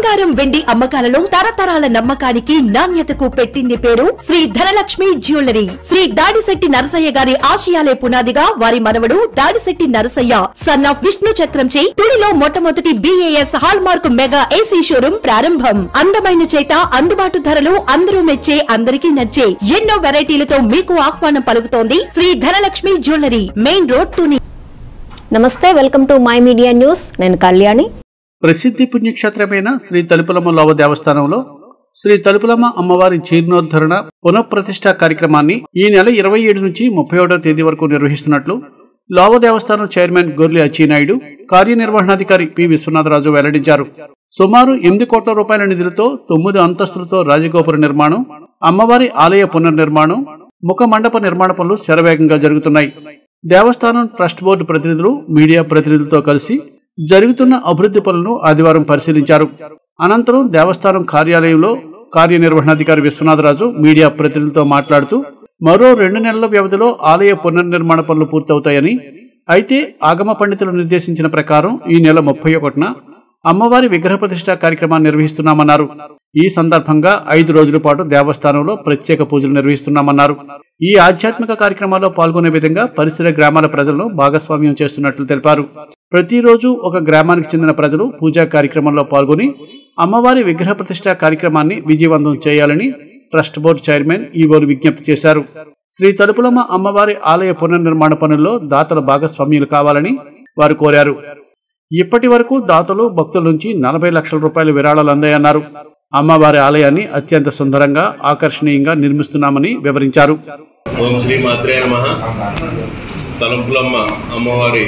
బంగారం వెండి అమ్మకాలలో తరతరాల నమ్మకానికి నాణ్యతకు పెట్టింది పేరు శ్రీ ధనలక్ష్మి జ్యువెలరీ శ్రీ దాడిశెట్టి నరసయ్య గారి ఆశయాలే పునాదిగా వారి మనవడు దాడిశెట్టి నరసయ్య సన్ ఆఫ్ విష్ణు చక్రంచే తుడిలో మొట్టమొదటి BAS hallmark mega AC showroom ప్రారంభం అందమైన చేత అందుబాటు ధరలు అందరూ మెచ్చే అందరికీ నచ్చే ఎన్నో వెరైటీలతో మీకు ఆహ్వానం పలుకుతోంది Shri Dhanalakshmi jewellery main road Tuni నమస్తే welcome to my media news నేను కళ్యాణి ప్రసిద్ధి పుణ్యక్షేత్రమైన శ్రీ తలుపులమ్మ లోవ దేవస్థానంలో శ్రీ తలుపులమ్మ అమ్మవారి జీర్ణోద్ధరణ పునఃప్రతిష్ఠ కార్యక్రమాన్ని ఈ నెల ఇరవై ఏడు నుంచి ముప్పై ఒకటో తేదీ వరకు నిర్వహిస్తున్నట్లు లోవ దేవస్థానం చైర్మన్ గొర్లి అచ్చినాయుడు కార్యనిర్వహణాధికారి పి విశ్వనాథరాజు వెల్లడించారు సుమారు ఎనిమిది కోట్ల రూపాయల నిధులతో తొమ్మిది అంతస్తులతో రాజగోపుర నిర్మాణం అమ్మవారి ఆలయ పునర్నిర్మాణం ముఖ మండప నిర్మాణ పనులు శరవేగంగా జరుగుతున్నాయి దేవస్థానం ట్రస్ట్ బోర్డు ప్రతినిధులు మీడియా ప్రతినిధులతో కలిసి జరుగుతున్న అభివృద్ధి పనులను ఆదివారం పరిశీలించారు అనంతరం దేవస్థానం కార్యాలయంలో కార్యనిర్వహణాధికారి విశ్వనాథరాజు మీడియా ప్రతినిధులతో మాట్లాడుతూ మరో రెండు నెలల వ్యవధిలో ఆలయ పునర్నిర్మాణ పనులు పూర్తవుతాయని అయితే ఆగమ పండితులు నిర్దేశించిన ప్రకారం ఈ నెల ముప్పై ఒకటిన అమ్మవారి విగ్రహ ప్రతిష్ఠ కార్యక్రమాన్ని నిర్వహిస్తున్నామన్నారు ఈ సందర్భంగా ఐదు రోజుల పాటు దేవస్థానంలో ప్రత్యేక పూజలు నిర్వహిస్తున్నామన్నారు ఈ ఆధ్యాత్మిక కార్యక్రమాల్లో పాల్గొనే విధంగా పరిసర గ్రామాల ప్రజలను భాగస్వామ్యం చేస్తున్నట్లు తెలిపారు ప్రతిరోజు ఒక గ్రామానికి చెందిన ప్రజలు పూజా కార్యక్రమంలో పాల్గొని అమ్మవారి విగ్రహ ప్రతిష్ఠ కార్యక్రమాన్ని విజయవంతం చేయాలని ట్రస్ట్ బోర్డు చైర్మన్ ఈవోరు విజ్ఞప్తి చేశారు శ్రీ తలుపులమ్మ అమ్మవారి ఆలయ పునర్నిర్మాణ పనుల్లో దాతల భాగస్వామ్యులు కావాలని వారు కోరారు ఇప్పటి వరకు దాతలు భక్తుల నుంచి నలభై లక్షల రూపాయల విరాళాలు అందాయన్నారు అమ్మవారి ఆలయాన్ని అత్యంత సుందరంగా ఆకర్షణీయంగా నిర్మిస్తున్నామని వివరించారు ఓం శ్రీ మాత్రే నమ తలంపులమ్మ అమ్మవారి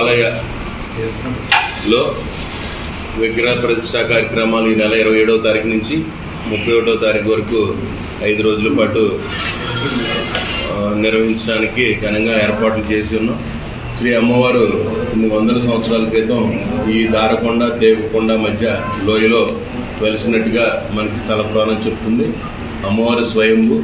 ఆలయలో విగ్రహ ప్రతిష్టా కార్యక్రమాలు ఈ నెల ఇరవై ఏడవ తారీఖు నుంచి ముప్పై ఒకటో తారీఖు వరకు ఐదు రోజుల పాటు ఆ, నిర్వహించడానికి ఘనంగా ఏర్పాట్లు చేసి ఉన్నాం శ్రీ అమ్మవారు కొన్ని వందల సంవత్సరాల క్రితం ఈ దారకొండ దేవకొండ మధ్య లోయలో వెలిసినట్టుగా మనకి స్థల పురాణం చెప్తుంది అమ్మవారు స్వయంభు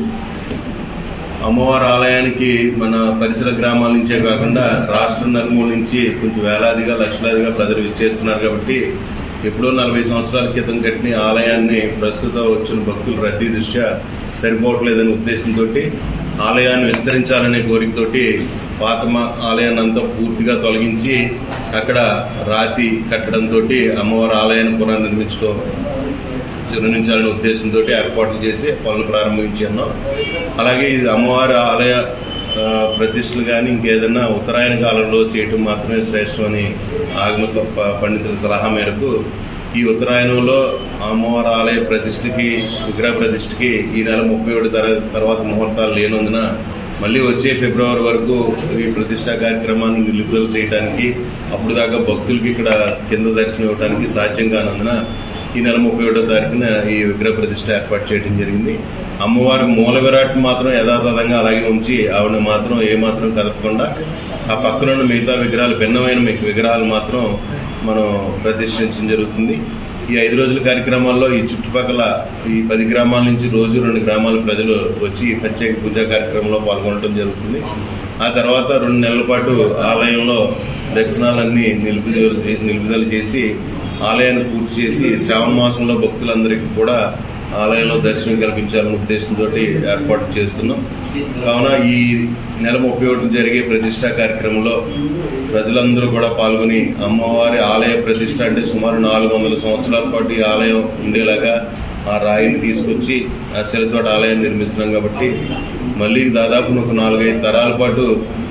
అమ్మవారి ఆలయానికి మన పరిసర గ్రామాల నుంచే కాకుండా రాష్ట్రం నలుమూల నుంచి కొంచెం వేలాదిగా లక్షలాదిగా ప్రజలు విచ్చేస్తున్నారు కాబట్టి ఎప్పుడో నలభై సంవత్సరాల క్రితం కట్టిన ఈ ఆలయాన్ని ప్రస్తుతం వచ్చిన భక్తుల రద్దీ దృష్ట్యా సరిపోవట్లేదనే ఉద్దేశంతో ఆలయాన్ని విస్తరించాలనే కోరికతోటి పాత మా- ఆలయాన్ని అంతా పూర్తిగా తొలగించి అక్కడ రాతి కట్టడంతో అమ్మవారి ఆలయాన్ని పునర్నిర్మించడం నిర్మించాలనే ఉద్దేశంతో ఏర్పాట్లు చేసి పనులు ప్రారంభించి ఉన్నాం అలాగే ఇది అమ్మవారి ఆలయ ఆ, ప్రతిష్టలు కానీ ఇంకేదన్నా ఉత్తరాయణ కాలంలో చేయటం మాత్రమే శ్రేష్టం అని ఆగమ స- ప- పండితుల సలహా మేరకు ఈ ఉత్తరాయణంలో అమ్మవారి ఆలయ ప్రతిష్టకి విగ్రహ ప్రతిష్టకి ఈ నెల ముప్పై ఒకటి తర్వాత ముహూర్తాలు లేనందున మళ్ళీ వచ్చే ఫిబ్రవరి వరకు ఈ ప్రతిష్టా కార్యక్రమాన్ని నిలుపుదల చేయడానికి అప్పుడు దాకా భక్తులకి ఇక్కడ కింద దర్శనం ఇవ్వడానికి సాధ్యం కానందున ఈ నెల ముప్పై ఒకటో తారీఖున ఈ విగ్రహ ప్రతిష్ట ఏర్పాటు చేయడం జరిగింది అమ్మవారి మూల విరాట్ మాత్రం యథాతథంగా అలాగే ఉంచి ఆవిడ మాత్రం ఏ మాత్రం కదపకుండా ఆ పక్కన ఉన్న మిగతా విగ్రహాలు భిన్నమైన మి- విగ్రహాలు మాత్రం మనం ప్రతిష్ఠించడం జరుగుతుంది ఈ ఐదు రోజుల కార్యక్రమాల్లో ఈ చుట్టుపక్కల ఈ పది గ్రామాల నుంచి రోజు రెండు గ్రామాల ప్రజలు వచ్చి ఈ ప్రత్యేక పూజా కార్యక్రమంలో పాల్గొనడం జరుగుతుంది ఆ తర్వాత రెండు నెలల పాటు ఆలయంలో దర్శనాలన్నీ నిలుపుదల చేసి నిలుపుదల చేసి ఆలయాన్ని పూర్తి చేసి శ్రావణ మాసంలో భక్తులందరికీ కూడా ఆలయంలో దర్శనం కల్పించాలనే ఉద్దేశంతో ఏర్పాటు చేస్తున్నాం కావున ఈ నెల ముప్పై ఒకటి జరిగే ప్రతిష్టా కార్యక్రమంలో ప్రజలందరూ కూడా పాల్గొని అమ్మవారి ఆలయ ప్రతిష్ట అంటే సుమారు నాలుగు వందల సంవత్సరాల పాటు ఈ ఆలయం ఉండేలాగా ఆ రాయిని తీసుకొచ్చి ఆ శిలతోటి ఆలయాన్ని నిర్మిస్తున్నాం కాబట్టి మళ్ళీ దాదాపు ఒక నాలుగైదు తరాల పాటు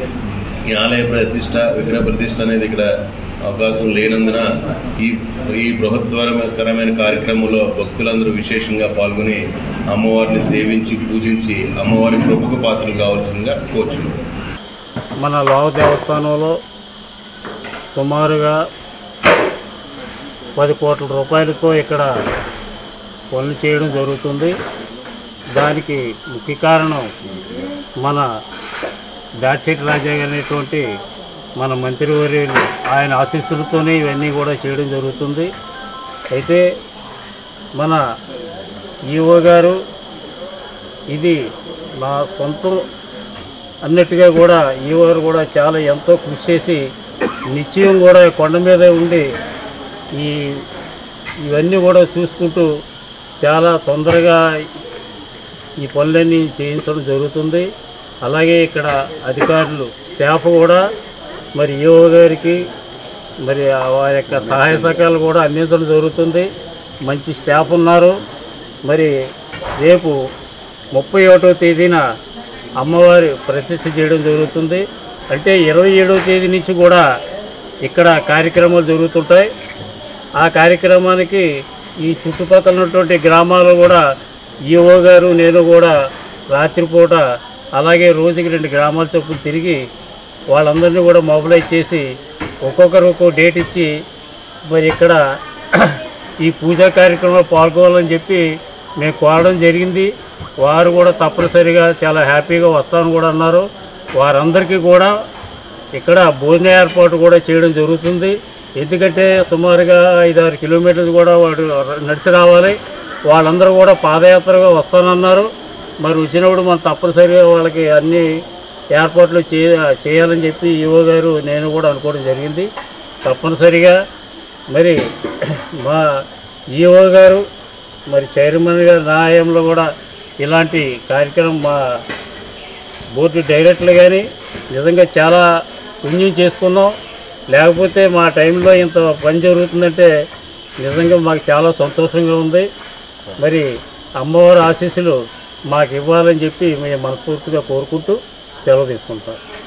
ఈ ఆలయ ప్రతిష్ట విగ్రహ ప్రతిష్ట అనేది ఇక్కడ అవకాశం లేనందున ఈ ఈ బృహత్వరకరమైన కార్యక్రమంలో భక్తులందరూ విశేషంగా పాల్గొని అమ్మవారిని సేవించి పూజించి అమ్మవారి కృపకు పాత్రలు కావాల్సిందిగా కోరుచున్నాం మన లోవ దేవస్థానంలో సుమారుగా పది కోట్ల రూపాయలతో ఇక్కడ పనులు చేయడం జరుగుతుంది దానికి ముఖ్య కారణం మన దాడిశెట్టి రాజా గారు అనేటువంటి మన మంత్రివర్యులు ఆయన ఆశీస్సులతోనే ఇవన్నీ కూడా చేయడం జరుగుతుంది అయితే మన ఈఓ గారు ఇది నా సొంతం అన్నట్టుగా కూడా ఈవారు కూడా చాలా ఎంతో కృషి చేసి నిత్యం కూడా కొండ మీద ఉండి ఈ ఇవన్నీ కూడా చూసుకుంటూ చాలా తొందరగా ఈ పనులన్నీ చేయించడం జరుగుతుంది అలాగే ఇక్కడ అధికారులు స్టాఫ్ కూడా మరి ఈఓ గారికి మరి ఆ వారి యొక్క సహాయ సహకారాలు కూడా అందించడం జరుగుతుంది మంచి స్టాఫ్ ఉన్నారు మరి రేపు ముప్పై ఒకటో తేదీన అమ్మవారి ప్రతిష్ఠ చేయడం జరుగుతుంది అంటే ఇరవై ఏడవ తేదీ నుంచి కూడా ఇక్కడ కార్యక్రమాలు జరుగుతుంటాయి ఆ కార్యక్రమానికి ఈ చుట్టుపక్కల ఉన్నటువంటి గ్రామాలు కూడా ఈఓ గారు నేను కూడా రాత్రిపూట అలాగే రోజుకి రెండు గ్రామాల చొప్పున తిరిగి వాళ్ళందరినీ కూడా మొబిలైజ్ చేసి ఒక్కొక్కరు ఒక్కో డేట్ ఇచ్చి మరి ఇక్కడ ఈ పూజా కార్యక్రమంలో పాల్గొవాలని చెప్పి మేము కోరడం జరిగింది వారు కూడా తప్పనిసరిగా చాలా హ్యాపీగా వస్తామని కూడా అన్నారు వారందరికీ కూడా ఇక్కడ భోజన ఏర్పాటు కూడా చేయడం జరుగుతుంది ఎందుకంటే సుమారుగా ఐదారు కిలోమీటర్లు కూడా వాడు నడిచి రావాలి వాళ్ళందరూ కూడా పాదయాత్రగా వస్తానన్నారు మరి వచ్చినప్పుడు మనం తప్పనిసరిగా వాళ్ళకి అన్ని ఏర్పాట్లు చేయ చేయాలని చెప్పి ఈవో గారు నేను కూడా అనుకోవడం జరిగింది తప్పనిసరిగా మరి మా ఈఓ గారు మరి చైర్మన్ గారి న్యాయంలో కూడా ఇలాంటి కార్యక్రమం మా బోర్డు డైరెక్టర్లు కానీ నిజంగా చాలా పుణ్యం చేసుకున్నాం లేకపోతే మా టైంలో ఇంత పని జరుగుతుందంటే నిజంగా మాకు చాలా సంతోషంగా ఉంది మరి అమ్మవారి ఆశీస్సులు మాకు ఇవ్వాలని చెప్పి మేము మనస్ఫూర్తిగా కోరుకుంటూ సెలవు తీసుకుంటాం